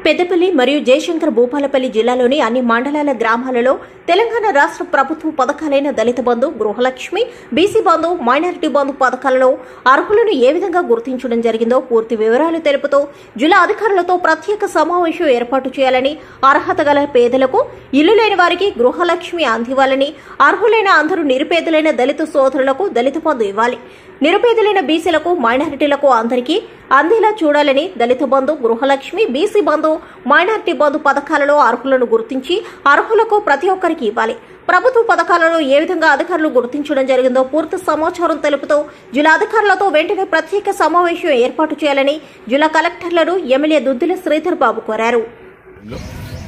పెద్దపల్లి మరియు జయశంకర్ భూపాలపల్లి జిల్లాలోని అన్ని మండలాల గ్రామాలలో తెలంగాణ రాష్ట్ర ప్రభుత్వ పథకాలైన దళిత బంధు గృహలక్ష్మి బీసీ బంధు మైనారిటీ బంధు పథకాలలో అర్హులను ఏ విధంగా గుర్తించడం జరిగిందో పూర్తి వివరాలు తెలుపుతూ జిల్లా అధికారులతో ప్రత్యేక సమావేశం ఏర్పాటు చేయాలని అర్హత గల పేదలకు ఇల్లు లేని వారికి గృహలక్ష్మి అందివ్వాలని అర్హులైన అందరూ నిరుపేదలైన దళిత సోదరులకు దళిత బంధు ఇవ్వాలి నిరుపేదలైన బీసీలకు మైనారిటీలకు అందరికీ అందేలా చూడాలని దళిత బంధు గృహలక్ష్మి బీసీ బంధు మైనారిటీ బంధు పథకాలలో అర్హులను గుర్తించి అర్హులకు ప్రతి ఒక్కరికి ఇవ్వాలి ప్రభుత్వ పథకాలలో ఏ విధంగా అధికారులు గుర్తించడం జరిగిందో పూర్తి సమాచారం తెలుపుతూ జిల్లా అధికారులతో వెంటనే ప్రత్యేక సమావేశం ఏర్పాటు చేయాలని జిల్లా కలెక్టర్లను ఎమ్మెల్యే దుద్దిల శ్రీధర్ బాబు కోరారు లో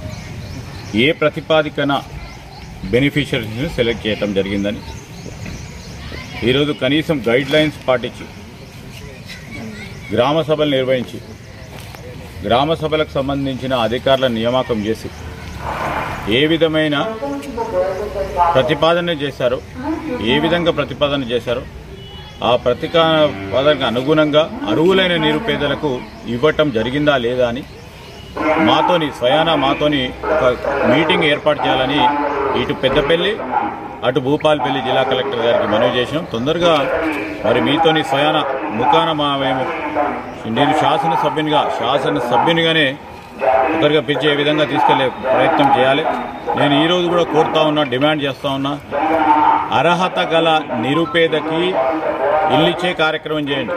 ఏ ప్రతిపాదికన బెనిఫిషరీస్ని సెలెక్ట్ చేయటం జరిగిందని ఈరోజు కనీసం గైడ్ లైన్స్ పాటించి గ్రామ సభలు నిర్వహించి గ్రామ సభలకు సంబంధించిన అధికారుల నియామకం చేసి ఏ విధమైన ప్రతిపాదన చేశారో ఏ విధంగా ప్రతిపాదన చేశారో ఆ ప్రతిపాదనకు అనుగుణంగా అరువులైన నిరుపేదలకు ఇవ్వటం జరిగిందా లేదా అని మాతోని స్వయాన మాతోని ఒక మీటింగ్ ఏర్పాటు చేయాలని ఇటు పెద్దపల్లి అటు భూపాలపల్లి జిల్లా కలెక్టర్ గారికి మనవి చేసినాం తొందరగా మరి మీతోని స్వయాన ముఖాన మా మేము నేను శాసనసభ్యునిగా శాసనసభ్యునిగానే ఒకరిగా పిలిచే విధంగా తీసుకెళ్లే ప్రయత్నం చేయాలి నేను ఈరోజు కూడా కోరుతా ఉన్నా డిమాండ్ చేస్తా ఉన్నా అర్హత గల నిరుపేదకి ఇల్లిచ్చే కార్యక్రమం చేయండి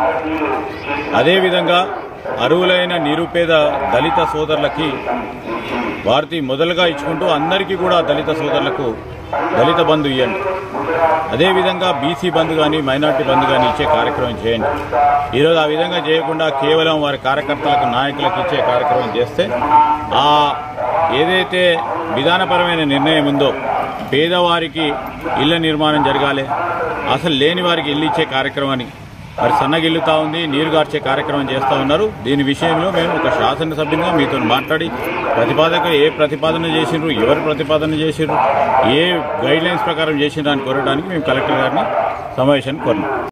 అదేవిధంగా అరువులైన నిరుపేద దళిత సోదరులకి వారిని మొదలుగా ఇచ్చుకుంటూ అందరికీ కూడా దళిత సోదరులకు దళిత బంధు ఇవ్వండి అదేవిధంగా బీసీ బంధు కానీ మైనార్టీ బంధు కానీ ఇచ్చే కార్యక్రమం చేయండి ఈరోజు ఆ విధంగా చేయకుండా కేవలం వారి కార్యకర్తలకు నాయకులకు ఇచ్చే కార్యక్రమం చేస్తే ఆ ఏదైతే విధానపరమైన నిర్ణయం ఉందో పేదవారికి ఇళ్ల నిర్మాణం జరగాలి అసలు లేని వారికి ఇల్లు ఇచ్చే కార్యక్రమాన్ని మరి సన్నగిల్లుతా ఉంది నీరు గార్చే కార్యక్రమం చేస్తూ ఉన్నారు దీని విషయంలో మేము ఒక శాసనసభ్యునిగా మీతో మాట్లాడి ప్రతిపాదక ఏ ప్రతిపాదన చేసిండ్రు ఎవరు ప్రతిపాదన చేసిండ్రు ఏ గైడ్ లైన్స్ ప్రకారం చేసిండ్రు అని కోరడానికి మేము కలెక్టర్ గారిని సమావేశాన్ని కోరినాం